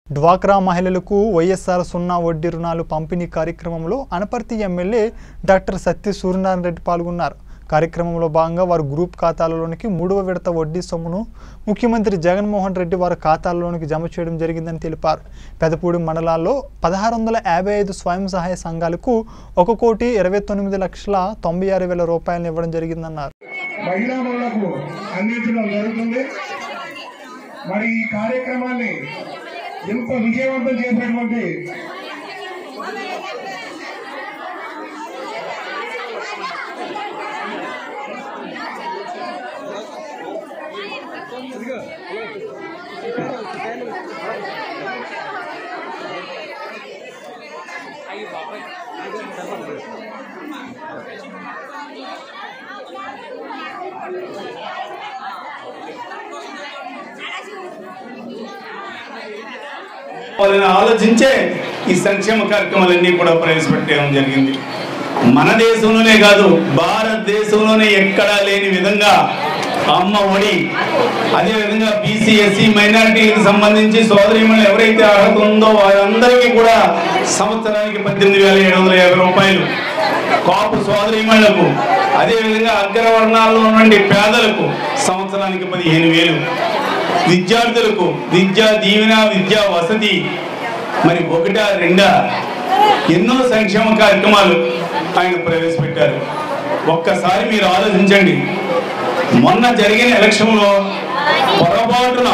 డ్వాక్రా మహిళలకు వైఎస్ఆర్ సున్నా వడ్డీ రుణాలు పంపిణీ కార్యక్రమంలో అనపర్తి ఎమ్మెల్యే డాక్టర్ సత్య సూర్యనారాయణ రెడ్డి పాల్గొన్నారు కార్యక్రమంలో భాగంగా వారి గ్రూప్ ఖాతాలలోనికి మూడవ విడత వడ్డీ సొమ్మును ముఖ్యమంత్రి జగన్మోహన్ రెడ్డి వారి ఖాతాల్లోనికి జమ చేయడం జరిగిందని తెలిపారు పెదపూడి మండలాల్లో పదహారు వందల యాభై ఐదు స్వయం సహాయ సంఘాలకు ఒక కోటి ఇరవై తొమ్మిది లక్షల తొంభై ఆరు వేల రూపాయలను ఇవ్వడం జరిగిందన్నారు మహిళా మనులకు అందించడం జరుగుతుంది మరి ఈ కార్యక్రమాన్ని ఎంత విజయవంతం చేసినటువంటి వాళ్ళని ఆలోచించే ఈ సంక్షేమ కార్యక్రమాలన్నీ కూడా ప్రవేశపెట్టడం జరిగింది మన దేశంలోనే కాదు భారతదేశంలోనే ఎక్కడా లేని విధంగా అమ్మ ఒడి అదేవిధంగా బీసీ ఎస్సీ మైనారిటీలకు సంబంధించి సోదరిమణులు ఎవరైతే అర్హత ఉందో వారందరికీ కూడా సంవత్సరానికి పద్దెనిమిది వేల ఏడు వందల యాభై రూపాయలు కాపు సోదరిమణులకు అదేవిధంగా అగ్రవర్ణాల్లో నుండి పేదలకు సంవత్సరానికి పదిహేను వేలు విద్యార్థులకు విద్యా దీవెన విద్యా వసతి మరి ఒకటా రెండా ఎన్నో సంక్షేమ కార్యక్రమాలు ఆయన ప్రవేశపెట్టారు ఒక్కసారి మీరు ఆలోచించండి మొన్న జరిగిన ఎలక్షన్లో పొరపాటున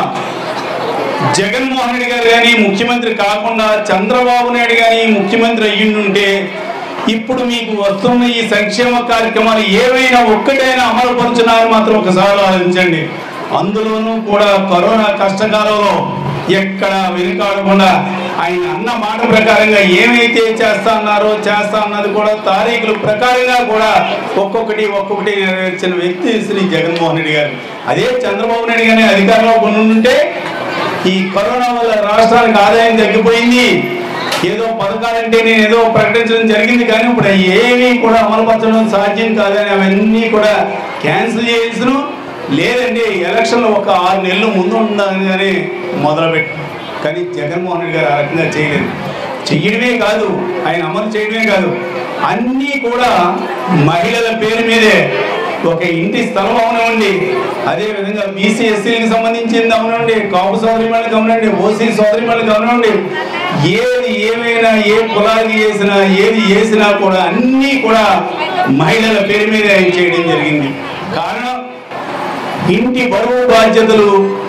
జగన్మోహన్ రెడ్డి గారు కానీ ముఖ్యమంత్రి కాకుండా చంద్రబాబు నాయుడు కానీ ముఖ్యమంత్రి అయ్యిండుంటే ఇప్పుడు మీకు వస్తున్న ఈ సంక్షేమ కార్యక్రమాలు ఏవైనా ఒక్కటైనా అమలు పరుచున్నారని మాత్రం ఒకసారి ఆలోచించండి అందులోనూ కూడా కరోనా కష్టకాలంలో ఎక్కడ వెనుకాడకుండా ఆయన అన్న మాట ప్రకారంగా ఏమైతే చేస్తా అన్నారో చేస్తా అన్నది కూడా తారీఖుల ప్రకారంగా కూడా ఒక్కొక్కటి ఒక్కొక్కటి నెరవేర్చిన వ్యక్తి శ్రీ జగన్మోహన్ రెడ్డి గారు అదే చంద్రబాబు నాయుడు గారి అధికారంలో ఉంటే ఈ కరోనా వల్ల రాష్ట్రానికి ఆదాయం తగ్గిపోయింది ఏదో పథకాలంటే నేను ఏదో ప్రకటించడం జరిగింది కానీ ఇప్పుడు అవి ఏమీ కూడా అమలుపరచడం సాధ్యం కాదని అవన్నీ కూడా క్యాన్సిల్ చేసిన లేదండి ఎలక్షన్లో ఒక ఆరు నెలలు ముందు ఉందని కానీ మొదలుపెట్టి కానీ జగన్మోహన్ రెడ్డి గారు ఆ రకంగా చేయలేదు చెయ్యడమే కాదు ఆయన అమలు చేయడమే కాదు అన్నీ కూడా మహిళల పేరు మీదే ఒక ఇంటి స్థలం అవనివ్వండి అదే విధంగా బీసీ ఎస్సీలకు సంబంధించింది అవనివ్వండి కాపు సోదరిమణులకు అవనండి ఓసీ సోదరిమణులకు అవనివ్వండి ఏది ఏమైనా ఏ కులానికి చేసినా ఏది చేసినా కూడా అన్నీ కూడా మహిళల పేరు మీద ఆయన చేయడం జరిగింది కారణం ఇంటి బరువు బాధ్యతలు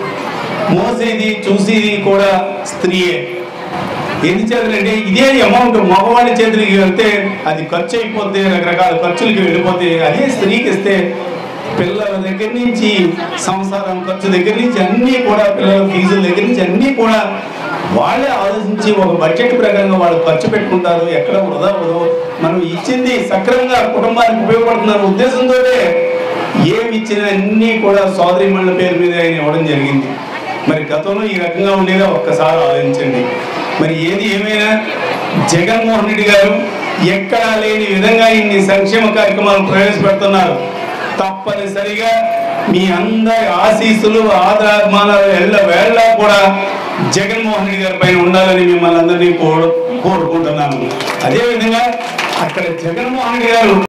మోసేది చూసేది కూడా స్త్రీయే ఎందుచేతంటే ఇదే అమౌంట్ మగవాడి చేతులకి వెళ్తే అది ఖర్చు అయిపోతే రకరకాల ఖర్చులకి వెళ్ళిపోతే అదే స్త్రీకి ఇస్తే పిల్లల దగ్గర నుంచి సంసారం ఖర్చు దగ్గర నుంచి అన్నీ కూడా పిల్లల ఫీజుల దగ్గర నుంచి అన్నీ కూడా వాళ్ళే ఆలోచించి ఒక బడ్జెట్ ప్రకారంగా వాళ్ళు ఖర్చు పెట్టుకుంటారు ఎక్కడ వృధా అవ్వదు మనం ఇచ్చింది సక్రమంగా కుటుంబానికి ఉపయోగపడుతున్న ఉద్దేశంతో ఏమి ఇచ్చినా అన్నీ కూడా సోదరి మండల పేరు మీద ఆయన ఇవ్వడం జరిగింది మరి గతంలో ఈ రకంగా ఉండేదా ఒక్కసారి ఆలోచించండి మరి ఏది ఏమైనా జగన్మోహన్ రెడ్డి గారు ఎక్కడా లేని విధంగా ఇన్ని సంక్షేమ కార్యక్రమాలు ప్రవేశపెడుతున్నారు తప్పనిసరిగా మీ అందరి ఆశీస్సులు ఆదరాభిమానాలు ఎల్ల వేళ్ళ కూడా జగన్మోహన్ రెడ్డి గారి పైన ఉండాలని మిమ్మల్ని అందరినీ కోరు కోరుకుంటున్నాను అదేవిధంగా అక్కడ జగన్మోహన్ రెడ్డి గారు